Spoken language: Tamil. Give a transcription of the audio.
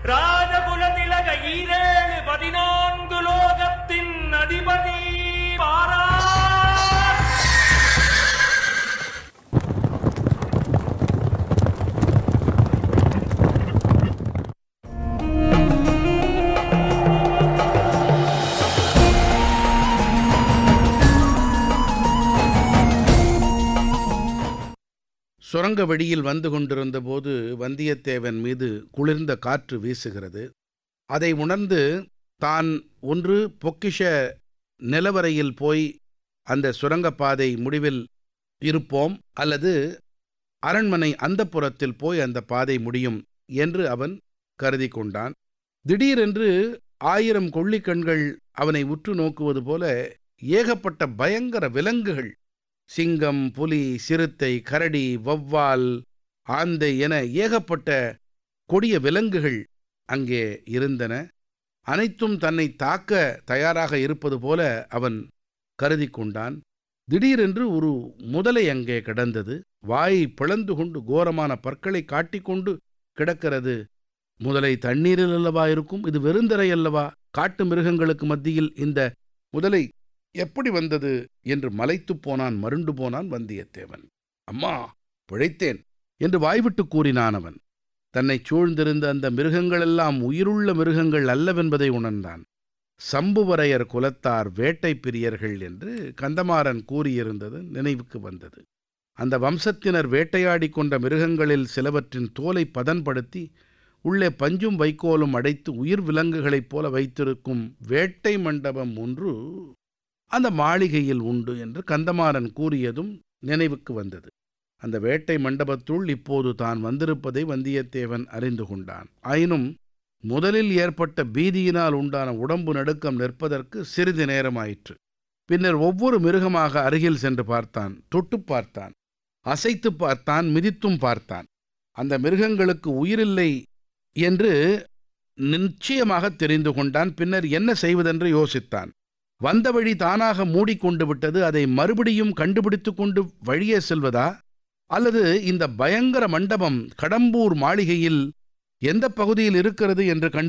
ராஜகுல திலக ஈரேழு பதினான்கு லோகத்தின் அதிபதி பாரா சுரங்க வழியில் வந்து கொண்டிருந்த போது வந்தியத்தேவன் மீது குளிர்ந்த காற்று வீசுகிறது அதை உணர்ந்து தான் ஒன்று பொக்கிஷ நிலவரையில் போய் அந்த சுரங்கப்பாதை முடிவில் இருப்போம் அல்லது அரண்மனை அந்தப்புறத்தில் போய் அந்த பாதை முடியும் என்று அவன் கருதி கொண்டான் திடீரென்று ஆயிரம் கொள்ளிக்கண்கள் அவனை உற்று நோக்குவது போல ஏகப்பட்ட பயங்கர விலங்குகள் சிங்கம் புலி சிறுத்தை கரடி வௌவால் ஆந்தை என ஏகப்பட்ட கொடிய விலங்குகள் அங்கே இருந்தன அனைத்தும் தன்னை தாக்க தயாராக இருப்பது போல அவன் கருதி கொண்டான் திடீரென்று ஒரு முதலை அங்கே கிடந்தது வாயை பிளந்து கொண்டு கோரமான பற்களை காட்டிக்கொண்டு கிடக்கிறது முதலை தண்ணீரில் அல்லவா இருக்கும் இது வெறுந்தரை அல்லவா காட்டு மிருகங்களுக்கு மத்தியில் இந்த முதலை எப்படி வந்தது என்று மலைத்துப் போனான் மருண்டு போனான் வந்தியத்தேவன் அம்மா பிழைத்தேன் என்று வாய்விட்டு கூறினான் அவன் தன்னைச் சூழ்ந்திருந்த அந்த மிருகங்களெல்லாம் உயிருள்ள மிருகங்கள் அல்லவென்பதை உணர்ந்தான் சம்புவரையர் குலத்தார் வேட்டை பிரியர்கள் என்று கந்தமாறன் கூறியிருந்தது நினைவுக்கு வந்தது அந்த வம்சத்தினர் வேட்டையாடி கொண்ட மிருகங்களில் சிலவற்றின் தோலை பதன்படுத்தி உள்ளே பஞ்சும் வைக்கோலும் அடைத்து உயிர் விலங்குகளைப் போல வைத்திருக்கும் வேட்டை மண்டபம் ஒன்று அந்த மாளிகையில் உண்டு என்று கந்தமாறன் கூறியதும் நினைவுக்கு வந்தது அந்த வேட்டை மண்டபத்துள் இப்போது தான் வந்திருப்பதை வந்தியத்தேவன் அறிந்து கொண்டான் ஆயினும் முதலில் ஏற்பட்ட பீதியினால் உண்டான உடம்பு நடுக்கம் நிற்பதற்கு சிறிது நேரமாயிற்று பின்னர் ஒவ்வொரு மிருகமாக அருகில் சென்று பார்த்தான் தொட்டுப் பார்த்தான் அசைத்து பார்த்தான் மிதித்தும் பார்த்தான் அந்த மிருகங்களுக்கு உயிரில்லை என்று நிச்சயமாக தெரிந்து கொண்டான் பின்னர் என்ன செய்வதென்று யோசித்தான் வந்த வழி தானாக மூடிக்கொண்டு விட்டது அதை மறுபடியும் கண்டுபிடித்து கொண்டு வழியே செல்வதா அல்லது இந்த பயங்கர மண்டபம் கடம்பூர் மாளிகையில் எந்த பகுதியில் இருக்கிறது என்று கண்டு